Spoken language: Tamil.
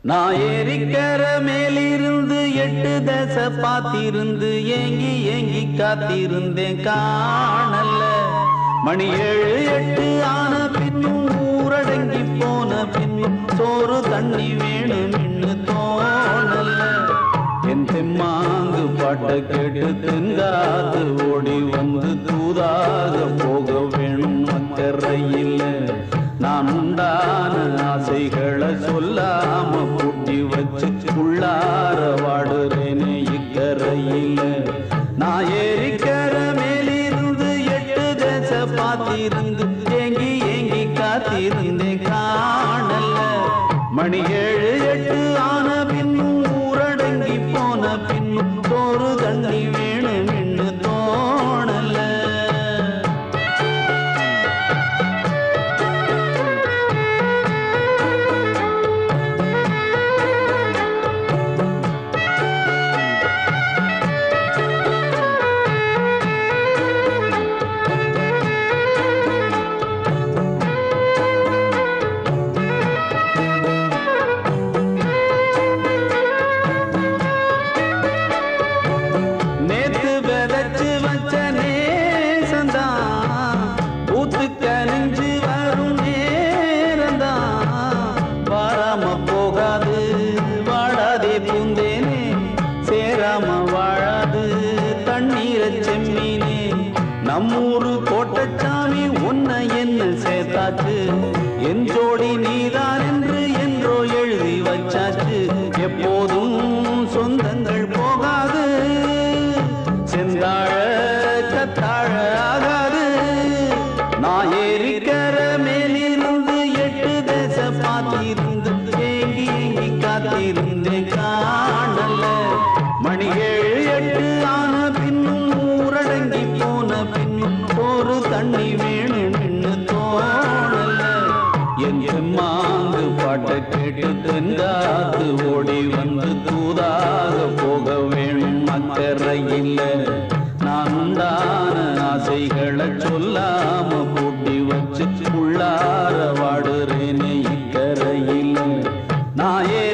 நான் ஏரிக்கர மேலிருந்து எட்டு தச பாத்திருந்து ஏங்கி ஏங்கி காத்திருந்தேன் காணல மணி ஏழு எட்டு ஆன பின்னும் ஊரடங்கி போன பின்னும் சோறு தண்ணி வேணும் இன்னு தோணல என் தெம்மாங்கு பாட்ட கேட்டு தென்காத்து ஓடி வந்து தூதாக போக வேணும் அக்கறையில் நான் உண்டான ஆசைகளை சொல்லாம பூட்டி வச்சு உள்ளார வாடுறேனே இக்கரையில் நான் ஏரிக்கர மேலிருந்து எட்டு தேச பார்த்திருந்து ஏங்கி ஏங்கி காத்திருந்தேன் காணல மணி ஏழு எட்டு ஆன பின்னும் ஊரடங்கி போன பின்னும் சோறு தண்ணி வேணும் என்று தோணல நேத்து விதைச்சு வச்ச நேசந்தான் பூத்து கனிஞ்சு வரும் நேரந்தான் வாராம போகாது வாடாதே பூந்தேனே சேராம வாழாது தண்ணீர செம்மீனே நம்மூரு கோட்டச்சாமி உன்னை என்ன சேர்த்தாச்சு என் ஜோடி நீதான் என்று என்றோ எழுதி வச்சாச்சு எப்போதும் சொந்தங்கள் போகாது செந்தாழ கத்தாழ ஆகாது நான் ஏரிக்கர மேலிருந்து எட்டு தேச பார்த்திருந்து ஏங்கி ஏங்கி காத்திருந்தேன் காணல மணி ஏழு எட்டு ஆன பின்னும் ஊரடங்கி போன பின்னும் ஒரு தண்ணி வேணும் நின்னு தோணல என் மாங்கு பாட்டை கேட்டு தென்காத்து ஓடி வந்து தூதாக போக வேணும் அக்கறையில் நான் உண்டான ஆசைகளை சொல்லாம பூட்டி வச்சு உள்ளார வாடுறேனே இக்கரையில் நான் ஏ